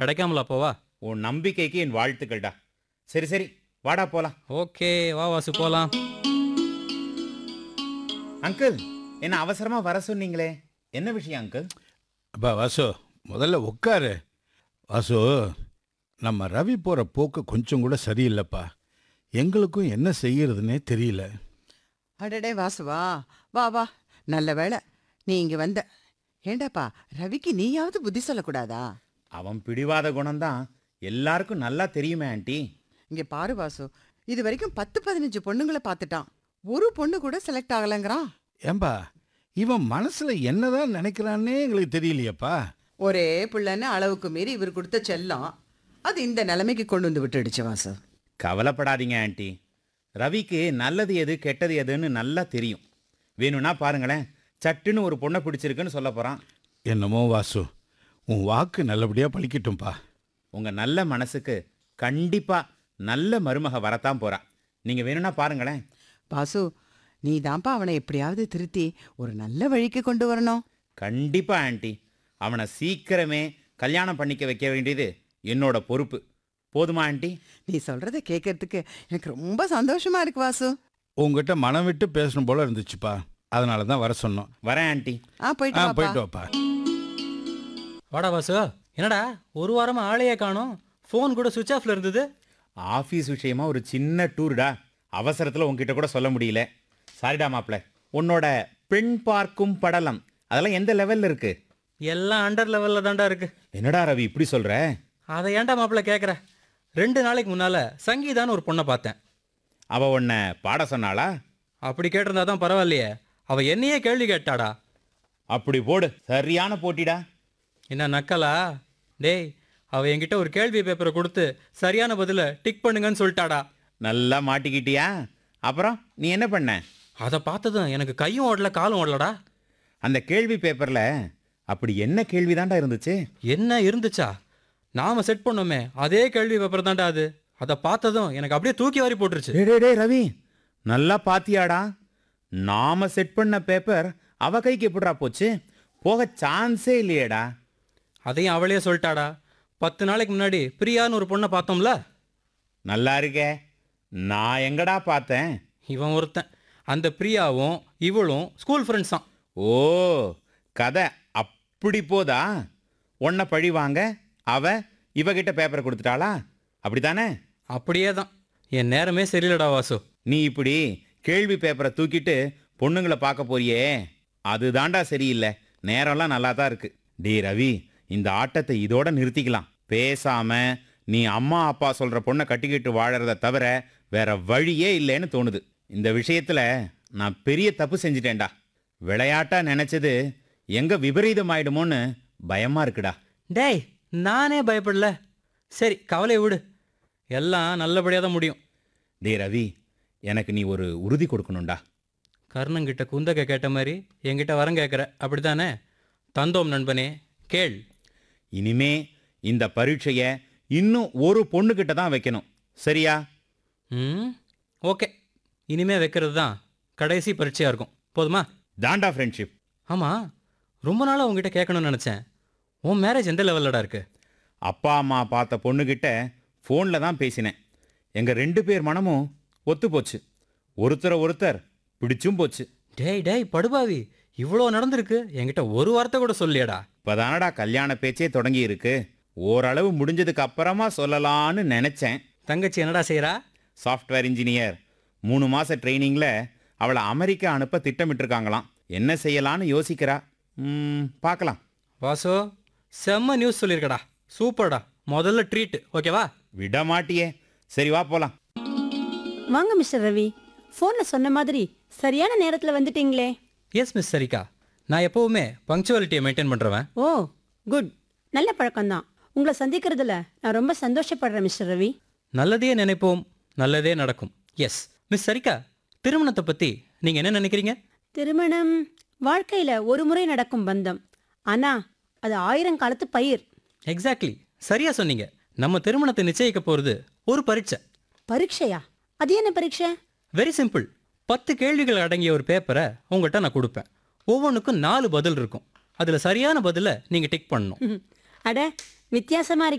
கிடைக்காமலா போவா உன் நம்பிக்கைக்கு என் வாழ்த்துக்கள்டா சரி சரி வாடா போலாம் ஓகே வா வாசு போலாம் அங்கிள் என்ன அவசரமா வர சொன்னீங்களே என்ன விஷயம் அங்கிள் அப்பா வாசு முதல்ல உட்காரு வாசு நம்ம ரவி போகிற போக்கு கொஞ்சம் கூட சரியில்லைப்பா எங்களுக்கும் என்ன செய்யறதுனே தெரியல அடடே வாசுவா வா வா நல்ல வேளை நீ இங்க வந்த ஏண்டாப்பா ரவிக்கு நீயாவது புத்தி சொல்லக்கூடாதா அவன் பிடிவாத குணம்தான் எல்லாருக்கும் நல்லா தெரியுமே ஆண்டி இங்க பாரு வாசு இது வரைக்கும் பத்து பதினஞ்சு பொண்ணுங்களை பார்த்துட்டான் ஒரு பொண்ணு கூட செலக்ட் ஆகலைங்கிறான் ஏம்பா இவன் மனசுல என்னதான் நினைக்கிறான்னே எங்களுக்கு தெரியலையேப்பா ஒரே பிள்ளைன்னு அளவுக்கு மீறி இவர் கொடுத்த செல்லம் அது இந்த நிலைமைக்கு கொண்டு வந்து விட்டுடுச்சு வாசு கவலைப்படாதீங்க ஆண்டி ரவிக்கு நல்லது எது கெட்டது எதுன்னு நல்லா தெரியும் வேணும்னா பாருங்களேன் சட்டுன்னு ஒரு பொண்ணை பிடிச்சிருக்குன்னு சொல்ல போறான் என்னமோ வாசு உன் வாக்கு நல்லபடியாக பழிக்கட்டும்பா உங்க நல்ல மனசுக்கு கண்டிப்பா நல்ல மருமக வரத்தான் போறா நீங்க வேணும்னா பாருங்களேன் வாசு நீ தான்ப்பா அவனை எப்படியாவது திருத்தி ஒரு நல்ல வழிக்கு கொண்டு வரணும் கண்டிப்பா ஆண்டி அவனை சீக்கிரமே கல்யாணம் பண்ணிக்க வைக்க வேண்டியது என்னோட பொறுப்பு போதுமா ஆண்டி நீ சொல்றத கேட்கறதுக்கு எனக்கு ரொம்ப சந்தோஷமா இருக்கு வாசு உங்ககிட்ட மனம் விட்டு பேசணும் போல இருந்துச்சுப்பா அதனால தான் வர சொன்னோம் வரேன் ஆண்டி ஆ போயிட்டு ஆ வாப்பா. போயிட்டு வாப்பா வாடா வாசு என்னடா ஒரு வாரமா ஆளையே காணோம் ஃபோன் கூட சுவிட்ச் ஆஃப்ல இருந்தது ஆஃபீஸ் விஷயமா ஒரு சின்ன டூர்டா அவசரத்தில் உங்ககிட்ட கூட சொல்ல முடியல சாரிடா மாப்ள உன்னோட பெண் பார்க்கும் படலம் அதெல்லாம் எந்த லெவல்ல இருக்கு எல்லாம் அண்டர் லெவல்ல தான்டா இருக்கு என்னடா ரவி இப்படி சொல்ற அதை ஏன்டா மாப்பிள்ள கேட்குற ரெண்டு நாளைக்கு முன்னால சங்கீதான்னு ஒரு பொண்ணை பார்த்தேன் அவ உன்னை பாட சொன்னாளா அப்படி கேட்டிருந்தா தான் பரவாயில்லையே அவ என்னையே கேள்வி கேட்டாடா அப்படி போடு சரியான போட்டிடா என்ன நக்கலா டேய் அவ என்கிட்ட ஒரு கேள்வி பேப்பரை கொடுத்து சரியான பதில டிக் பண்ணுங்கன்னு சொல்லிட்டாடா நல்லா மாட்டிக்கிட்டியா அப்புறம் நீ என்ன பண்ண அதை பார்த்ததும் எனக்கு கையும் ஓடல காலும் ஓடலடா அந்த கேள்வி பேப்பர்ல அப்படி என்ன கேள்விதான்டா இருந்துச்சு என்ன இருந்துச்சா நாம செட் பண்ணோமே அதே கேள்வி பேப்பர் தான்டா அது அதை பார்த்ததும் எனக்கு அப்படியே தூக்கி வாரி போட்டுருச்சு டேய் டேய், டேய் ரவி நல்லா பாத்தியாடா நாம செட் பண்ண பேப்பர் அவ கைக்கு எப்படிடா போச்சு போக சான்ஸே இல்லையேடா அதையும் அவளே சொல்லிட்டாடா பத்து நாளைக்கு முன்னாடி பிரியான்னு ஒரு பொண்ணை பார்த்தோம்ல நல்லா இருக்கே நான் எங்கடா பார்த்தேன் இவன் ஒருத்தன் அந்த பிரியாவும் இவளும் ஸ்கூல் ஃப்ரெண்ட்ஸ் தான் ஓ கதை அப்படி போதா உன்னை பழி வாங்க அவ இவகிட்ட பேப்பரை கொடுத்துட்டாளா அப்படித்தானே அப்படியே தான் என் நேரமே சரியில்லடா வாசு நீ இப்படி கேள்வி பேப்பரை தூக்கிட்டு பொண்ணுங்களை பார்க்க போறியே அதுதான்டா சரியில்லை நேரம்லாம் நல்லா தான் இருக்கு டே ரவி இந்த ஆட்டத்தை இதோட நிறுத்திக்கலாம் பேசாம நீ அம்மா அப்பா சொல்ற பொண்ணை கட்டிக்கிட்டு வாழறத தவிர வேற வழியே இல்லைன்னு தோணுது இந்த விஷயத்துல நான் பெரிய தப்பு செஞ்சிட்டேன்டா விளையாட்டா நினைச்சது எங்க விபரீதம் ஆயிடுமோன்னு பயமா இருக்குடா டேய் நானே பயப்படல சரி கவலையை விடு எல்லாம் நல்லபடியாக தான் முடியும் டே ரவி எனக்கு நீ ஒரு உறுதி கொடுக்கணும்டா கர்ணங்கிட்ட குந்தகை கேட்ட மாதிரி என்கிட்ட வரம் கேட்குற அப்படிதானே தந்தோம் நண்பனே கேள் இனிமே இந்த பரீட்சையை இன்னும் ஒரு பொண்ணுகிட்ட தான் வைக்கணும் சரியா ம் ஓகே இனிமே வைக்கிறது தான் கடைசி பரீட்சையாக இருக்கும் போதுமா தாண்டா ஃப்ரெண்ட்ஷிப் ஆமாம் ரொம்ப நாளாக உங்ககிட்ட கேட்கணும்னு நினச்சேன் உன் மேரேஜ் எந்த லெவல்லடா இருக்கு அப்பா அம்மா பார்த்த பொண்ணுகிட்ட ஃபோனில் தான் பேசினேன் எங்கள் ரெண்டு பேர் மனமும் ஒத்து போச்சு ஒருத்தரை ஒருத்தர் பிடிச்சும் போச்சு டேய் டேய் படுபாவி இவ்வளோ நடந்திருக்கு என்கிட்ட ஒரு வார்த்தை கூட சொல்லியடா இப்போதானடா கல்யாண பேச்சே தொடங்கி இருக்கு ஓரளவு முடிஞ்சதுக்கு அப்புறமா சொல்லலான்னு நினச்சேன் தங்கச்சி என்னடா செய்கிறா சாஃப்ட்வேர் இன்ஜினியர் மூணு மாச ட்ரைனிங்ல அவளை அமெரிக்கா அனுப்ப திட்டமிட்டிருக்காங்களாம் என்ன செய்யலான்னு யோசிக்கிறா ம், பார்க்கலாம் வாசு செம்ம நியூஸ் சொல்லியிருக்கடா சூப்பர்டா முதல்ல ட்ரீட் ஓகேவா விட மாட்டியே சரி வா போலாம் வாங்க மிஸ்டர் ரவி ஃபோன்ல சொன்ன மாதிரி சரியான நேரத்துல வந்துட்டீங்களே எஸ் மிஸ் சரிகா நான் எப்போவுமே பங்க்சுவாலிட்டியை மெயின்டைன் பண்ணுறவன் ஓ குட் நல்ல பழக்கம்தான் உங்களை சந்திக்கிறதுல நான் ரொம்ப சந்தோஷப்படுறேன் மிஸ்டர் ரவி நல்லதே நினைப்போம் நல்லதே நடக்கும் எஸ் மிஸ் சரிகா திருமணத்தை பற்றி நீங்கள் என்ன நினைக்கிறீங்க திருமணம் வாழ்க்கையில ஒரு முறை நடக்கும் பந்தம் ஆனா அது ஆயிரம் காலத்து பயிர் எக்ஸாக்ட்லி சரியா சொன்னீங்க நம்ம திருமணத்தை நிச்சயிக்க போகிறது ஒரு பரீட்சை பரீட்சையா அது என்ன பரீட்சை வெரி சிம்பிள் பத்து கேள்விகள் அடங்கிய ஒரு பேப்பரை உங்கள்கிட்ட நான் கொடுப்பேன் ஒவ்வொன்றுக்கும் நாலு பதில் இருக்கும் அதில் சரியான பதிலை நீங்கள் டிக் பண்ணணும் அட வித்தியாசமா